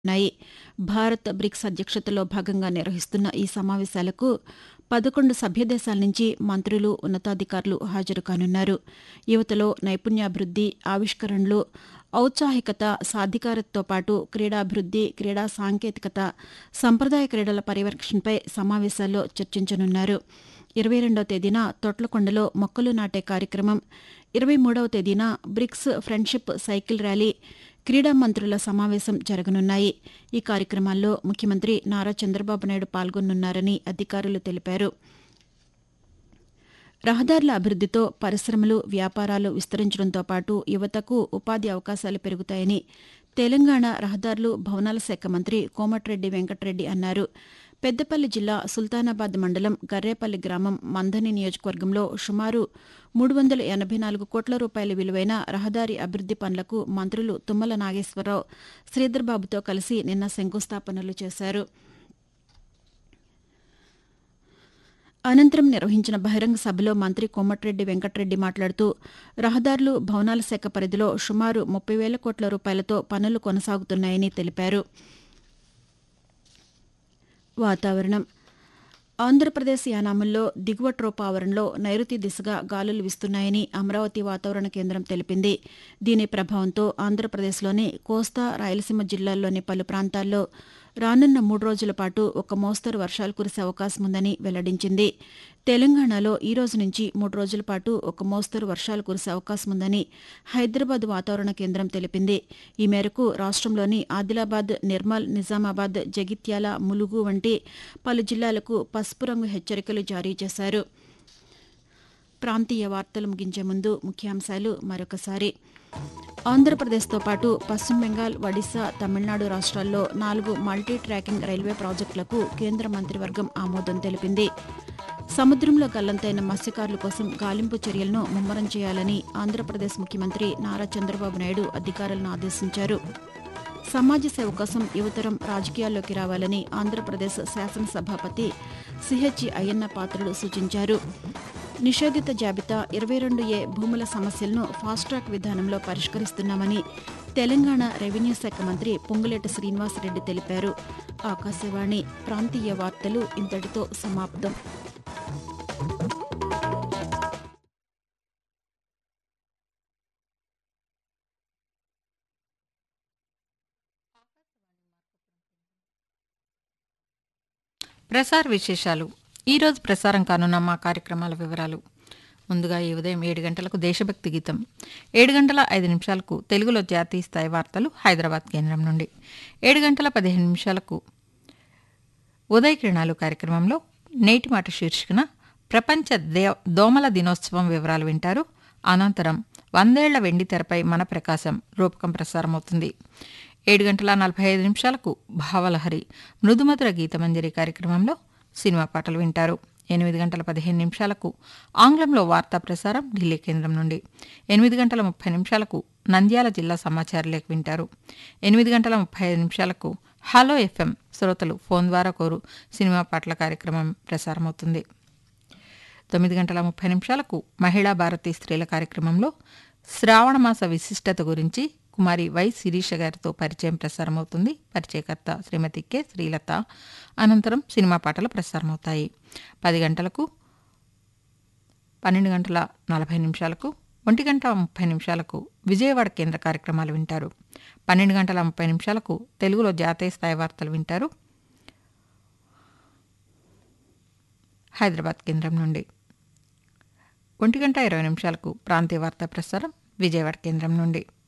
ఉన్నాయి భారత్ బ్రిక్స్ అధ్యక్షతలో భాగంగా నిర్వహిస్తున్న ఈ సమావేశాలకు పదకొండు సభ్యదేశాల నుంచి మంత్రులు ఉన్నతాధికారులు హాజరు కానున్నారు యువతలో నైపుణ్యాభివృద్ది ఆవిష్కరణలు ఔత్సాహికత సాధికారతతో పాటు క్రీడాభివృద్ది క్రీడా సాంకేతికత సంప్రదాయ క్రీడల పర్యవేక్షణపై సమావేశాల్లో చర్చించనున్నారు ఇరవై రెండవ తేదీన తొట్లకొండలో మొక్కలు నాటే కార్యక్రమం ఇరవై మూడవ తేదీన బ్రిక్స్ ఫ్రెండ్షిప్ సైకిల్ ర్యాలీ క్రీడా మంత్రుల సమావేశం జరగనున్నాయి ఈ కార్యక్రమాల్లో ముఖ్యమంత్రి నారా చంద్రబాబు నాయుడు పాల్గొనున్నారని అధికారులు తెలిపారు రహదారుల అభివృద్దితో పరిశ్రమలు వ్యాపారాలు విస్తరించడంతో పాటు యువతకు ఉపాధి అవకాశాలు పెరుగుతాయని తెలంగాణ రహదారులు భవనాల శాఖ మంత్రి కోమటిరెడ్డి వెంకటరెడ్డి అన్నారు పెద్దపల్లి జిల్లా సుల్తానాబాద్ మండలం గర్రేపల్లి గ్రామం మందని నియోజకవర్గంలో సుమారు మూడు వందల ఎనభై నాలుగు కోట్ల రూపాయల విలువైన రహదారి అభివృద్ది పనులకు మంత్రులు తుమ్మల నాగేశ్వరరావు శ్రీధర్బాబుతో కలిసి నిన్న శంకుస్థాపనలు చేశారు అనంతరం నిర్వహించిన బహిరంగ సభలో మంత్రి కోమటిరెడ్డి వెంకటరెడ్డి మాట్లాడుతూ రహదారులు భవనాల శాఖ పరిధిలో సుమారు ముప్పై వేల కోట్ల రూపాయలతో పనులు కొనసాగుతున్నాయని తెలిపారు వాతావరణం ఆంధ్రప్రదేశ్ యానాముల్లో దిగువ ట్రోపా ఆవరణలో నైరుతి దిశగా గాలులు వీస్తున్నాయని అమరావతి వాతావరణ కేంద్రం తెలిపింది దీని ప్రభావంతో ఆంధ్రప్రదేశ్లోని కోస్తా రాయలసీమ జిల్లాల్లోని పలు ప్రాంతాల్లో రానున్న మూడు రోజుల పాటు ఒక మోస్తరు వర్షాలు కురిసే అవకాశం ఉందని వెల్లడించింది తెలంగాణలో ఈ రోజు నుంచి మూడు రోజుల పాటు ఒక మోస్తరు వర్షాలు కురిసే అవకాశం ఉందని హైదరాబాద్ వాతావరణ కేంద్రం తెలిపింది ఈ మేరకు రాష్ట్రంలోని ఆదిలాబాద్ నిర్మల్ నిజామాబాద్ జగిత్యాల ములుగు వంటి పలు జిల్లాలకు పసుపు రంగు హెచ్చరికలు జారీ చేశారు ప్రాంతీయ వార్తలు ముగించే ముందు ముఖ్యాంశాలు మరొకసారి ఆంధ్రప్రదేశ్తో పాటు పశ్చిమ బెంగాల్ ఒడిశా తమిళనాడు రాష్ట్రాల్లో నాలుగు మల్టీ ట్రాకింగ్ రైల్వే ప్రాజెక్టులకు కేంద్ర మంత్రివర్గం ఆమోదం తెలిపింది సముద్రంలో గల్లంతైన మత్స్యకారుల కోసం గాలింపు చర్యలను ముమ్మరం చేయాలని ఆంధ్రప్రదేశ్ ముఖ్యమంత్రి నారా చంద్రబాబు నాయుడు అధికారులను ఆదేశించారు సమాజ సేవ కోసం యువతరం రాజకీయాల్లోకి రావాలని ఆంధ్రప్రదేశ్ శాసనసభాపతి సిహెచ్ అయ్యన్న పాత్రుడు సూచించారు నిషేధిత జాబితా ఇరవై రెండు ఏ భూముల సమస్యలను ఫాస్ట్ ట్రాక్ విధానంలో పరిష్కరిస్తున్నామని తెలంగాణ రెవెన్యూ శాఖ మంత్రి పొంగులేటి శ్రీనివాసరెడ్డి తెలిపారు ఆకాశవాణి ప్రాంతీయ వార్తలు ఇంతటితో సమాప్తం ప్రసార విశేషాలు ఈరోజు ప్రసారం కానున్న మా కార్యక్రమాల వివరాలు ముందుగా ఈ ఉదయం ఏడు గంటలకు దేశభక్తి గీతం ఏడు గంటల ఐదు నిమిషాలకు తెలుగులో జాతీయ స్థాయి వార్తలు హైదరాబాద్ కేంద్రం నుండి ఏడు గంటల పదిహేను నిమిషాలకు ఉదయ కిరణాలు కార్యక్రమంలో నేటి మాట శీర్షికన ప్రపంచ దే దోమల దినోత్సవం వివరాలు వింటారు అనంతరం వందేళ్ల వెండి తెరపై మన ప్రకాశం రూపకం ప్రసారమవుతుంది ఏడు గంటల నలభై ఐదు నిమిషాలకు భావలహరి మృదుమధుర గీతమంజరి కార్యక్రమంలో సినిమా పాటలు వింటారు ఎనిమిది గంటల పదిహేను నిమిషాలకు ఆంగ్లంలో వార్తా ప్రసారం ఢిల్లీ కేంద్రం నుండి ఎనిమిది గంటల ముప్పై నిమిషాలకు నంద్యాల జిల్లా సమాచార లేఖ వింటారు ఎనిమిది గంటల ముప్పై ఐదు నిమిషాలకు హలో ఎఫ్ఎం శ్రోతలు ఫోన్ ద్వారా కోరు సినిమా పాటల కార్యక్రమం ప్రసారమవుతుంది తొమ్మిది గంటల ముప్పై నిమిషాలకు మహిళా భారతీ స్త్రీల కార్యక్రమంలో శ్రావణమాస విశిష్టత గురించి కుమారి వై శిరీష గారితో పరిచయం ప్రసారమవుతుంది పరిచయకర్త శ్రీమతి కె శ్రీలత అనంతరం సినిమా పాటలు ప్రసారమవుతాయి పది గంటలకు పన్నెండు గంటల నలభై నిమిషాలకు ఒంటి గంట ముప్పై నిమిషాలకు విజయవాడ కేంద్ర కార్యక్రమాలు వింటారు పన్నెండు గంటల ముప్పై నిమిషాలకు తెలుగులో జాతీయ స్థాయి వార్తలు వింటారు హైదరాబాద్ కేంద్రం నుండి ఒంటి గంట ఇరవై నిమిషాలకు ప్రాంతీయ వార్తా ప్రసారం విజయవాడ కేంద్రం నుండి